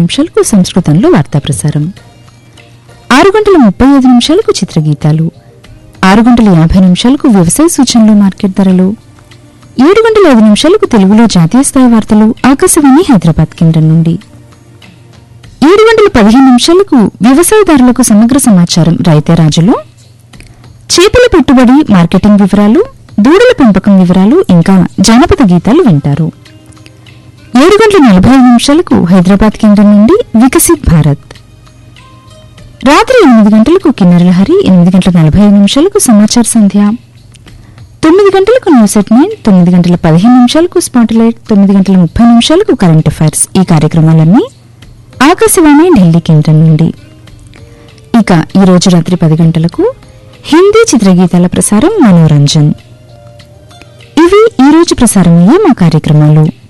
నిమిషాలకు సంస్కృతంలో వార్తా ప్రసారం ఆరు గంటల ముప్పై ఐదు నిమిషాలకు చిత్రగీతాలు ఆరు గంటల యాభై నిమిషాలకు వ్యవసాయ సూచనలు మార్కెట్ ధరలు ఏడు గంటల ఐదు నిమిషాలకు తెలుగులో జాతీయ స్థాయి వార్తలు ఆకాశవాణి హైదరాబాద్ కేంద్రం నుండి ఏడు గంటల పదిహేను నిమిషాలకు వ్యవసాయదారులకు సమగ్ర సమాచారం రైతే రాజులో చేపల పెట్టుబడి మార్కెటింగ్ వివరాలు దూడల పెంపకం వివరాలు ఇంకా జానపద గీతాలు వింటారు ఏడు గంటల నలభై ఐదు నిమిషాలకు హైదరాబాద్ కేంద్రం నుండి వికసిత్ భారత్ రాత్రి ఎనిమిది గంటలకు కిన్నెరల హరి ఎనిమిది గంటల నలభై ఐదు నిమిషాలకు సమాచార సంధ్య తొమ్మిది గంటలకు న్యూస్ ఎట్ నైన్ తొమ్మిది గంటల పదిహేను నిమిషాలకు స్పాట్లైట్ తొమ్మిది గంటల ముప్పై నిమిషాలకు కరెంట్ అఫైర్స్ ఈ కార్యక్రమాలన్నీ ఆకాశవాణి ఢిల్లీ కేంద్రం నుండి ఇక ఈ రోజు రాత్రి పది గంటలకు హిందీ చిత్రగీతాల ప్రసారం మనోరంజన్ ఇవి ఈ రోజు ప్రసారమయ్యే మా కార్యక్రమాలు